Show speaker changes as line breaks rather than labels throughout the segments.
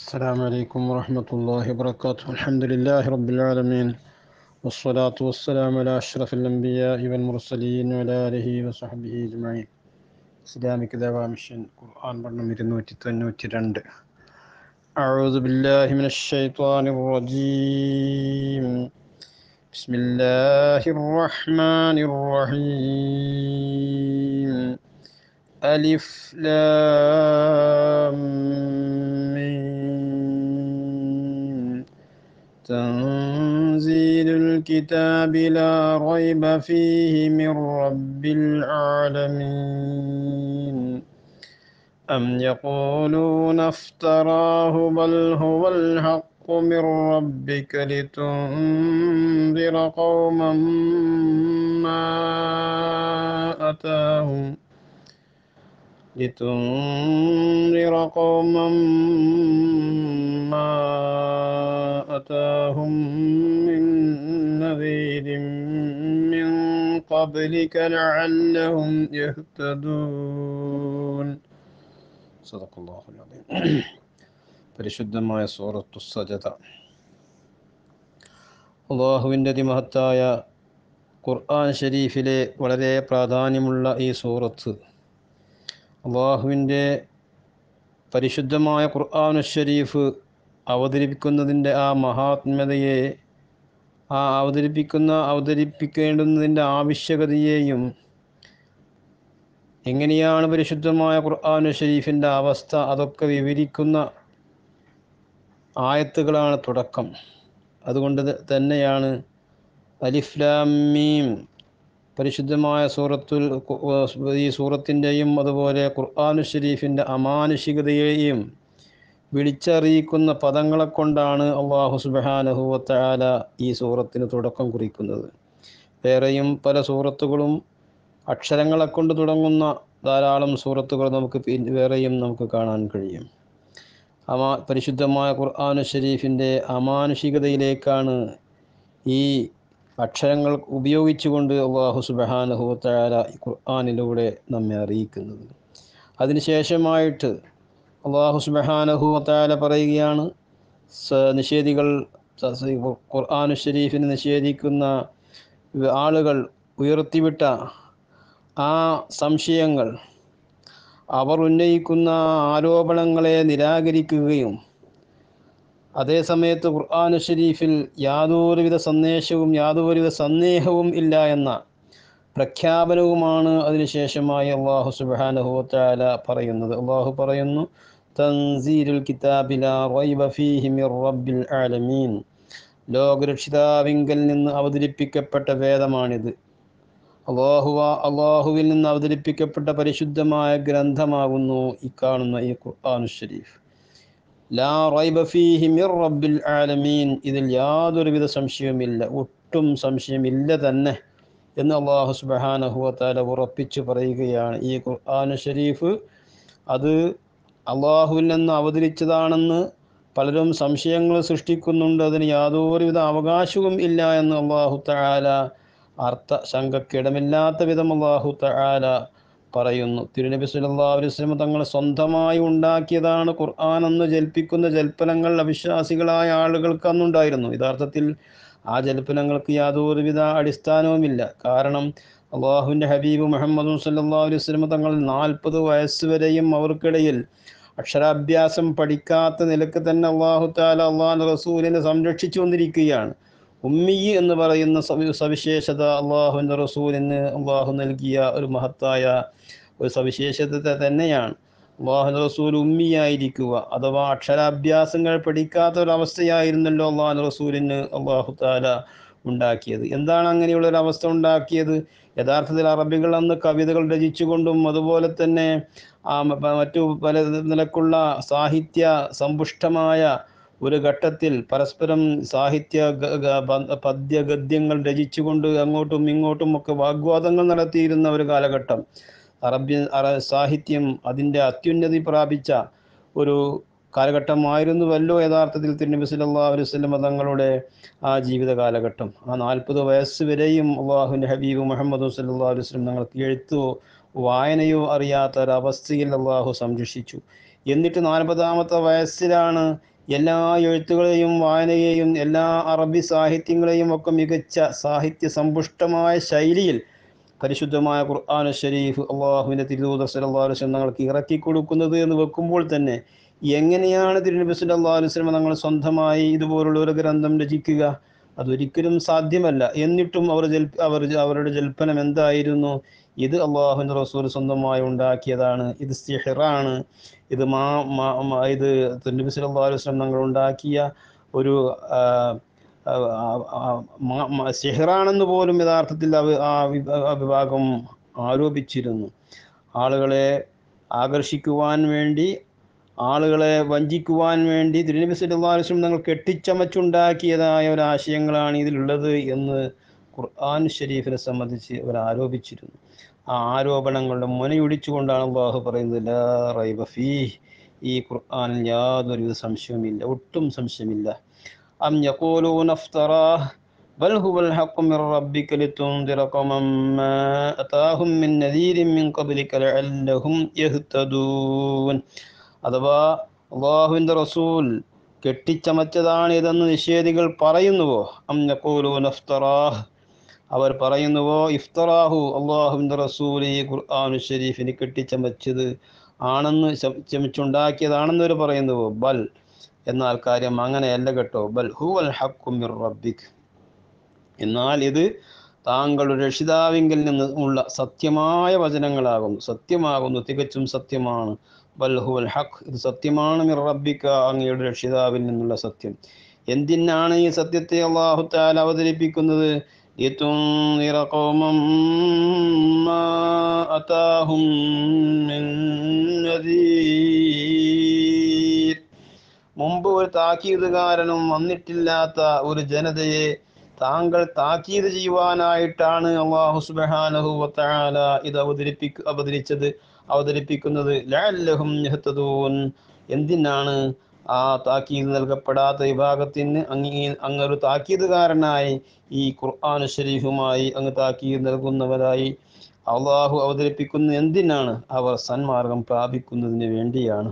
السلام عليكم ورحمة الله وبركاته الحمد لله رب العالمين والصلاة والسلام على أشرف الأنبياء والمرسلين وعلى آله وصحبه أجمعين Islamic ദേവാമിഷൻ ഖുർആൻ പഠനം ഇരുന്നൂറ്റി തൊണ്ണൂറ്റി രണ്ട് أعوذ بالله من الشيطان الرجيم بسم الله الرحمن الرحيم ألف لام ميم تنزيل الكتاب لا ريب فيه من رب العالمين أم يقولون افتراه بل هو الحق من ربك لتنذر قوما ما أتاهم لتنذر قوما ما أتاهم من نذير من قبلك لعلهم يهتدون صدق الله العظيم പരിശുദ്ധമായ സൂറത്തു സജത അള്ളാഹുവിൻ്റെ അതിമഹത്തായ ഖുർആൻ ഷരീഫിലെ വളരെ പ്രാധാന്യമുള്ള ഈ സൂറത്ത് അള്ളാഹുവിൻ്റെ പരിശുദ്ധമായ ഖുർആൻ ഷരീഫ് അവതരിപ്പിക്കുന്നതിൻ്റെ ആ മഹാത്മ്യതയെ ആ അവതരിപ്പിക്കുന്ന അവതരിപ്പിക്കേണ്ടുന്നതിൻ്റെ ആവശ്യകതയെയും എങ്ങനെയാണ് പരിശുദ്ധമായ ഖുർആൻ ഷരീഫിൻ്റെ അവസ്ഥ അതൊക്കെ വിവരിക്കുന്ന ആയത്തുകളാണ് തുടക്കം അതുകൊണ്ട് തന്നെയാണ് അലിഫ്ലാമീം പരിശുദ്ധമായ സൂറത്തുൽ ഈ സൂറത്തിൻ്റെയും അതുപോലെ ഖുർആാനു ഷരീഫിൻ്റെ അമാനുഷികതയെയും വിളിച്ചറിയിക്കുന്ന പദങ്ങളെ കൊണ്ടാണ് അള്ളാഹു സുബാനഹുവത്താല ഈ സൂറത്തിന് തുടക്കം കുറിക്കുന്നത് വേറെയും പല സൂറത്തുകളും അക്ഷരങ്ങളെ കൊണ്ട് തുടങ്ങുന്ന ധാരാളം സൂറത്തുകൾ നമുക്ക് വേറെയും നമുക്ക് കാണാൻ കഴിയും അമാ പരിശുദ്ധമായ ഖുർആാനു ഷരീഫിൻ്റെ അമാനുഷികതയിലേക്കാണ് ഈ അക്ഷരങ്ങൾ ഉപയോഗിച്ചുകൊണ്ട് അള്ളാഹു സുബഹാനഹുത്താല ഖുർആാനിലൂടെ നമ്മെ അറിയിക്കുന്നത് അതിനുശേഷമായിട്ട് അള്ളാഹു സുബഹാനഹുത്താല പറയുകയാണ് നിഷേധികൾ ഖുർആാനു ഷരീഫിനെ നിഷേധിക്കുന്ന ആളുകൾ ഉയർത്തിവിട്ട ആ സംശയങ്ങൾ അവർ ഉന്നയിക്കുന്ന ആരോപണങ്ങളെ നിരാകരിക്കുകയും അതേസമയത്ത് ഖുർആാനു ഷരീഫിൽ യാതൊരുവിധ സന്ദേശവും യാതൊരുവിധ സന്ദേഹവും ഇല്ല എന്ന പ്രഖ്യാപനവുമാണ് അതിനുശേഷമായി അള്ളാഹു സുബാനഹുത്താല പറയുന്നത് അള്ളാഹു പറയുന്നു തൻസീരുൽ കിതാബില റബ്ബിൽ ആലമീൻ ലോകരക്ഷിതാവിങ്കൽ നിന്ന് അവതരിപ്പിക്കപ്പെട്ട വേദമാണിത് അള്ളാഹുവ അള്ളാഹുവിൽ നിന്ന് അവതരിപ്പിക്കപ്പെട്ട പരിശുദ്ധമായ ഗ്രന്ഥമാകുന്നു ഈ കാണുന്ന ഈ ഖുർആാനു ഷരീഫ് ലാ റൈബ ഫീഹി മിർ റബ്ബിൽ ആലമീൻ ഇതിൽ യാതൊരുവിധ സംശയവുമില്ല ഒട്ടും സംശയമില്ല തന്നെ എന്ന് അള്ളാഹു സുബാനഹുവത്താല ഉറപ്പിച്ചു പറയുകയാണ് ഈ ഖുർആാനു ഷരീഫ് അത് അള്ളാഹുവിൽ നിന്ന് അവതരിച്ചതാണെന്ന് പലരും സംശയങ്ങൾ സൃഷ്ടിക്കുന്നുണ്ട് അതിന് യാതൊരുവിധ അവകാശവും ഇല്ല എന്ന് അള്ളാഹു തആല അർത്ഥ ശങ്കക്കിടമില്ലാത്ത വിധം അള്ളാഹു തആല പറയുന്നു തിരുനബി സല്ലല്ലാഹു അലൈഹി വസല്ലം തങ്ങൾ സ്വന്തമായി ഉണ്ടാക്കിയതാണ് ഖുർആൻ എന്ന് ജൽപ്പിക്കുന്ന ജൽപ്പനങ്ങൾ അവിശ്വാസികളായ ആളുകൾക്ക് അന്നുണ്ടായിരുന്നു യഥാർത്ഥത്തിൽ ആ ജൽപ്പനങ്ങൾക്ക് യാതൊരുവിധ അടിസ്ഥാനവുമില്ല കാരണം അള്ളാഹുവിൻ്റെ ഹബീബ് മുഹമ്മദ് സല്ലല്ലാഹു അലൈഹി വസല്ലം തങ്ങൾ നാൽപ്പത് വയസ്സ് വരെയും അവർക്കിടയിൽ അക്ഷരാഭ്യാസം പഠിക്കാത്ത നിലക്ക് തന്നെ അള്ളാഹു താല അള്ളാഹു റസൂലിനെ സംരക്ഷിച്ചു വന്നിരിക്കുകയാണ് ഉമ്മി എന്ന് പറയുന്ന സവിശേഷത അള്ളാഹുവിൻ്റെ റസൂലിന് അള്ളാഹു നൽകിയ ഒരു മഹത്തായ ഒരു സവിശേഷത തന്നെയാണ് അള്ളാഹു റസൂൽ ഉമ്മിയായിരിക്കുക അഥവാ അക്ഷരാഭ്യാസങ്ങൾ പഠിക്കാത്ത ഒരവസ്ഥയായിരുന്നല്ലോ അള്ളാഹു റസൂലിന് അള്ളാഹു താല ഉണ്ടാക്കിയത് എന്താണ് അങ്ങനെയുള്ള ഒരു അവസ്ഥ ഉണ്ടാക്കിയത് യഥാർത്ഥത്തിൽ അറബികൾ അന്ന് കവിതകൾ രചിച്ചുകൊണ്ടും അതുപോലെ തന്നെ മറ്റു പല നിലക്കുള്ള സാഹിത്യ സമ്പുഷ്ടമായ ഒരു ഘട്ടത്തിൽ പരസ്പരം സാഹിത്യ പദ്യഗദ്യങ്ങൾ രചിച്ചുകൊണ്ട് അങ്ങോട്ടും ഇങ്ങോട്ടും ഒക്കെ വാഗ്വാദങ്ങൾ നടത്തിയിരുന്ന ഒരു കാലഘട്ടം അറബ്യ സാഹിത്യം അതിൻ്റെ അത്യുന്നതി പ്രാപിച്ച ഒരു കാലഘട്ടമായിരുന്നുവല്ലോ യഥാർത്ഥത്തിൽ തിരുനബി സല്ലല്ലാഹു അലൈഹി വസല്ലം തങ്ങളുടെ ആ ജീവിത കാലഘട്ടം ആ നാൽപ്പത് വയസ്സ് വരെയും അള്ളാഹുവിൻ്റെ ഹബീബ് മുഹമ്മദ് സല്ലല്ലാഹു അലൈഹി വസല്ലം തങ്ങൾക്ക് എഴുത്തോ വായനയോ അറിയാത്ത ഒരവസ്ഥയിൽ അള്ളാഹു സംരക്ഷിച്ചു എന്നിട്ട് നാൽപ്പതാമത്തെ വയസ്സിലാണ് എല്ലാ എഴുത്തുകളെയും വായനയെയും എല്ലാ അറബി സാഹിത്യങ്ങളെയും ഒക്കെ മികച്ച സാഹിത്യ സമ്പുഷ്ടമായ ശൈലിയിൽ പരിശുദ്ധമായ ഖുർആൻ ഷരീഫ് അള്ളാഹുവിൻ്റെ തിരുദൂതർ സല്ലല്ലാഹു അലൈഹി വസല്ലം തങ്ങൾക്ക് ഇറക്കി കൊടുക്കുന്നത് എന്ന് വെക്കുമ്പോൾ തന്നെ എങ്ങനെയാണ് തിരുനബി സല്ലല്ലാഹു അലൈഹി വസല്ലം തങ്ങൾ സ്വന്തമായി ഇതുപോലുള്ള ഒരു ഗ്രന്ഥം രചിക്കുക അതൊരിക്കലും സാധ്യമല്ല എന്നിട്ടും അവർ ജൽ അവർ അവരുടെ ജൽപ്പനം എന്തായിരുന്നു ഇത് അള്ളാഹുവിൻ്റെ റസൂൽ സ്വന്തമായി ഉണ്ടാക്കിയതാണ് ഇത് സിഹറാണ് ഇത് മാ മാ- മാ- ഇത് നബി സല്ലല്ലാഹു അലൈഹി വസല്ലം തങ്ങൾ ഉണ്ടാക്കിയ ഒരു ആ, ആ, ആ, മാ- മാ- സിഹറാണെന്ന് പോലും യഥാർത്ഥത്തിൽ അവ- ആ വിഭ- ആ വിഭാഗം ആരോപിച്ചിരുന്നു ആളുകളെ ആകർഷിക്കുവാൻ വേണ്ടി ആളുകളെ വഞ്ചിക്കുവാൻ വേണ്ടി തിരുനബി സല്ലല്ലാഹു അലൈഹി വസല്ലം തങ്ങൾ കെട്ടിച്ചമച്ചുണ്ടാക്കിയതായ ഒരു ആശയങ്ങളാണ് ഇതിലുള്ളത് എന്ന് ഖുർആൻ ഷരീഫിനെ സംബന്ധിച്ച് അവർ ആരോപിച്ചിരുന്നു ആ ആരോപണങ്ങളുടെ മുനയൊടിച്ചുകൊണ്ടാണ് അള്ളാഹു പറയുന്നത് ലാ റൈബ ഫീ ഈ ഖുർആനിൽ യാതൊരു സംശയവുമില്ല ഒട്ടും സംശയമില്ല അം യഖൂലൂന ഇഫ്തറാഹ് ബൽ ഹുവൽ ഹഖ് മിർ റബ്ബിക ലിതുൻദിറ ഖൗമൻ മാ അതാഹും മിൻ നദീരിൻ മിൻ ഖബ്ലിക ലഅല്ലഹും യഹ്തദൂൻ അഥവാ അള്ളാഹുവിൻ്റെ റസൂൽ കെട്ടിച്ചമച്ചതാണ് ഇതെന്ന് നിഷേധികൾ പറയുന്നുവോ അം യഖൂലൂന ഇഫ്തറാഹ് അവർ പറയുന്നുവോ ഇഫ്തറാഹു അള്ളാഹുവിൻ്റെ റസൂൽ ഈ ഖുർആാനു ഷരീഫിന് കെട്ടിച്ചമച്ചത് ആണെന്ന് ചമ- ചമച്ചുണ്ടാക്കിയതാണെന്ന് അവർ പറയുന്നുവോ ബൽ എന്നാൽ കാര്യം അങ്ങനെയല്ല കേട്ടോ ബൽ ഹുവൽ ഹക്കു മിർ റബ്ബിക് എന്നാൽ ഇത് താങ്കളുടെ രക്ഷിതാവിങ്കിൽ നിന്ന് ഉള്ള സത്യമായ വചനങ്ങളാകുന്നു സത്യമാകുന്നു തികച്ചും സത്യമാണ് ബൽ ഹുവൽ ഹഖ് ഇത് സത്യമാണ് മിർ റബ്ബിക്ക അങ്ങയുടെ രക്ഷിതാവിൽ നിന്നുള്ള സത്യം എന്തിനാണ് ഈ സത്യത്തെ അള്ളാഹു താല അവതരിപ്പിക്കുന്നത് لتنذر قوما ما أتاهم من نذير മുമ്പ് ഒരു താക്കീതുകാരനും വന്നിട്ടില്ലാത്ത ഒരു ജനതയെ താങ്കൾ താക്കീത് ചെയ്യുവാനായിട്ടാണ് അള്ളാഹു സുബ്ഹാനഹു വതആല ഇത് അവതരിപ്പിക്ക അവതരിച്ചത് അവതരിപ്പിക്കുന്നത് ലഅല്ലഹും യഹ്തദൂൻ എന്തിനാണ് ആ താക്കീത് നൽകപ്പെടാത്ത വിഭാഗത്തിന് അങ്ങ് അങ്ങൊരു താക്കീതുകാരനായി ഈ ഖുർആൻ ഷരീഫുമായി അങ്ങ് താക്കീത് നൽകുന്നവരായി അള്ളാഹു അവതരിപ്പിക്കുന്ന എന്തിനാണ് അവർ സന്മാർഗം പ്രാപിക്കുന്നതിന് വേണ്ടിയാണ്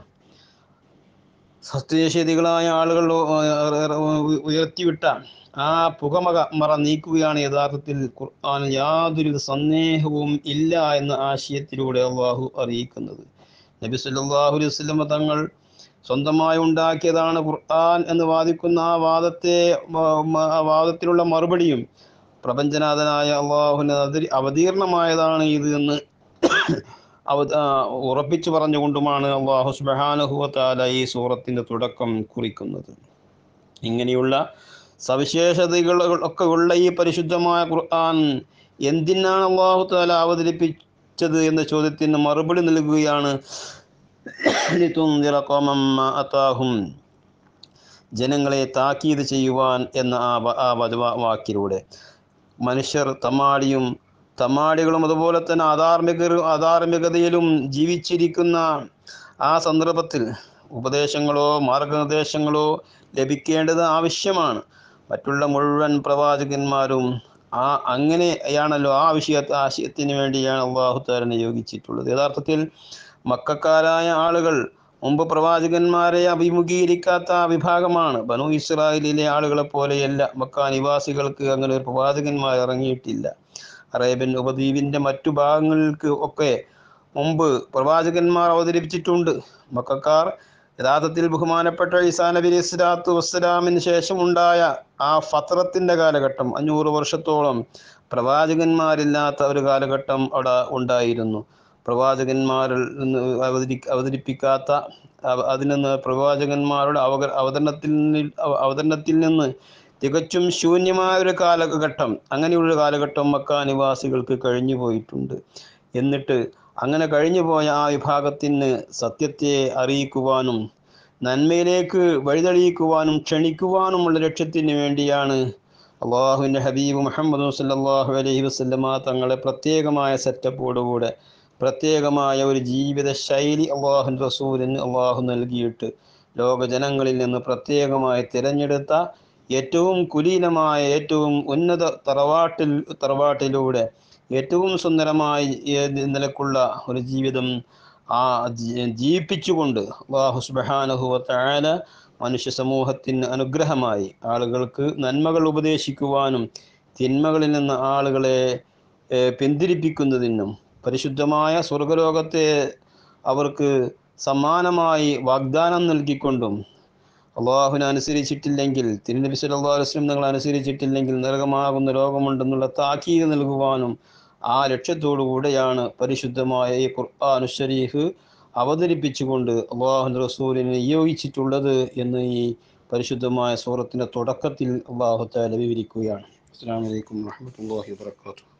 സത്യനിഷേധികളായ ആളുകൾ ഉ- ഉയർത്തിവിട്ട ആ പുകമക മറ നീക്കുകയാണ് യഥാർത്ഥത്തിൽ ഖുർആൻ യാതൊരു സന്ദേഹവും ഇല്ല എന്ന ആശയത്തിലൂടെ അള്ളാഹു അറിയിക്കുന്നത് നബി സല്ലല്ലാഹു അലൈഹി വസല്ലമ തങ്ങൾ സ്വന്തമായി ഉണ്ടാക്കിയതാണ് ഖുർആൻ എന്ന് വാദിക്കുന്ന ആ വാദത്തെ മ- മ- ആ വാദത്തിലുള്ള മറുപടിയും പ്രപഞ്ചനാഥനായ അള്ളാഹുവിന് അവതരി അവതീർണമായതാണ് ഇത് എന്ന് അവ ആ, ഉറപ്പിച്ചു പറഞ്ഞുകൊണ്ടുമാണ് അള്ളാഹു സുബ്ഹാനഹു വതആല ഈ സൂറത്തിന്റെ തുടക്കം കുറിക്കുന്നത് ഇങ്ങനെയുള്ള സവിശേഷതകൾ ഒക്കെ ഉള്ള ഈ പരിശുദ്ധമായ ഖുർആൻ എന്തിനാണ് അള്ളാഹു താല അവതരിപ്പിച്ചത് എന്ന ചോദ്യത്തിന് മറുപടി നൽകുകയാണ് ലിതുൻദിറ ഖൗമൻ മാ അതാഹും ജനങ്ങളെ താക്കീത് ചെയ്യുവാൻ എന്ന ആ വ- ആ വച- വാക്കിലൂടെ മനുഷ്യർ തമാടിയും തമാടികളും അതുപോലെ തന്നെ അധാർമികർ അധാർമികതയിലും ജീവിച്ചിരിക്കുന്ന ആ സന്ദർഭത്തിൽ ഉപദേശങ്ങളോ മാർഗനിർദ്ദേശങ്ങളോ ലഭിക്കേണ്ടത് ആവശ്യമാണ് മറ്റുള്ള മുഴുവൻ പ്രവാചകന്മാരും ആ അങ്ങനെയാണല്ലോ ആ വിഷയ ആശയത്തിന് വേണ്ടിയാണ് അള്ളാഹു താല നിയോഗിച്ചിട്ടുള്ളത് യഥാർത്ഥത്തിൽ മക്കാരായ ആളുകൾ മുമ്പ് പ്രവാചകന്മാരെ അഭിമുഖീകരിക്കാത്ത ആ വിഭാഗമാണ് ബനു ഇസ്രായേലിലെ ആളുകളെ പോലെയല്ല മക്ക നിവാസികൾക്ക് അങ്ങനെ ഒരു പ്രവാചകന്മാർ ഇറങ്ങിയിട്ടില്ല അറേബ്യൻ ഉപദ്വീപിന്റെ മറ്റു ഭാഗങ്ങൾക്ക് ഒക്കെ മുമ്പ് പ്രവാചകന്മാർ അവതരിപ്പിച്ചിട്ടുണ്ട് മക്കാർ യഥാർത്ഥത്തിൽ ബഹുമാനപ്പെട്ട ഈസാ നബി അലൈഹി സ്വലാത്തു വസ്സലാമിന് ശേഷമുണ്ടായ ആ ഫത്രത്തിന്റെ കാലഘട്ടം അഞ്ഞൂറ് വർഷത്തോളം പ്രവാചകന്മാരില്ലാത്ത ഒരു കാലഘട്ടം അവിടെ ഉണ്ടായിരുന്നു പ്രവാചകന്മാരിൽ നിന്ന് അവതരി അവതരിപ്പിക്കാത്ത അവ- അതിൽ നിന്ന് പ്രവാചകന്മാരുടെ അവക അവതരണത്തിൽ നിന്ന് അവ- അവതരണത്തിൽ നിന്ന് തികച്ചും ശൂന്യമായ ഒരു കാലഘട്ടം അങ്ങനെയുള്ള കാലഘട്ടം മക്ക നിവാസികൾക്ക് കഴിഞ്ഞു പോയിട്ടുണ്ട് എന്നിട്ട് അങ്ങനെ കഴിഞ്ഞു പോയ ആ വിഭാഗത്തിന് സത്യത്തെ അറിയിക്കുവാനും നന്മയിലേക്ക് വഴിതെളിയിക്കുവാനും ക്ഷണിക്കുവാനുമുള്ള ലക്ഷ്യത്തിന് വേണ്ടിയാണ് അള്ളാഹുവിൻ്റെ ഹബീബ് മുഹമ്മദ് സല്ലല്ലാഹു അലൈഹി വസല്ലമ തങ്ങളെ പ്രത്യേകമായ സെറ്റപ്പോടുകൂടെ പ്രത്യേകമായ ഒരു ജീവിത ശൈലി അള്ളാഹു റസൂലിന് അള്ളാഹു നൽകിയിട്ട് ലോക ജനങ്ങളിൽ നിന്ന് പ്രത്യേകമായി തിരഞ്ഞെടുത്ത ഏറ്റവും കുലീനമായ ഏറ്റവും ഉന്നത തറവാട്ടിൽ തറവാട്ടിലൂടെ ഏറ്റവും സുന്ദരമായി ഏത് നിലക്കുള്ള ഒരു ജീവിതം ആ ജി- ജീവിപ്പിച്ചുകൊണ്ട് അള്ളാഹു സുബ്ഹാനഹു വതആല മനുഷ്യ സമൂഹത്തിന് അനുഗ്രഹമായി ആളുകൾക്ക് നന്മകൾ ഉപദേശിക്കുവാനും തിന്മകളിൽ നിന്ന് ആളുകളെ ഏഹ്, പിന്തിരിപ്പിക്കുന്നതിനും പരിശുദ്ധമായ സ്വർഗലോകത്തെ അവർക്ക് സമ്മാനമായി വാഗ്ദാനം നൽകിക്കൊണ്ടും അള്ളാഹുവിനെ അനുസരിച്ചിട്ടില്ലെങ്കിൽ തിരുനബി സല്ലല്ലാഹു അലൈഹി വസല്ലം നിങ്ങൾ അനുസരിച്ചിട്ടില്ലെങ്കിൽ നരകമാകുന്ന ലോകമുണ്ടെന്നുള്ള താക്കീത് നൽകുവാനും ആ ലക്ഷ്യത്തോടു കൂടെയാണ് പരിശുദ്ധമായ ഈ ഖുർആൻ ഷരീഫ് അവതരിപ്പിച്ചുകൊണ്ട് അള്ളാഹു റസൂലിനെ നിയോഗിച്ചിട്ടുള്ളത് എന്ന് ഈ പരിശുദ്ധമായ സൂറത്തിൻ്റെ തുടക്കത്തിൽ അള്ളാഹു താല വിവരിക്കുകയാണ് അസ്സാം വലൈക്കും വാഹമത്തല്ലാഹി വാത്തു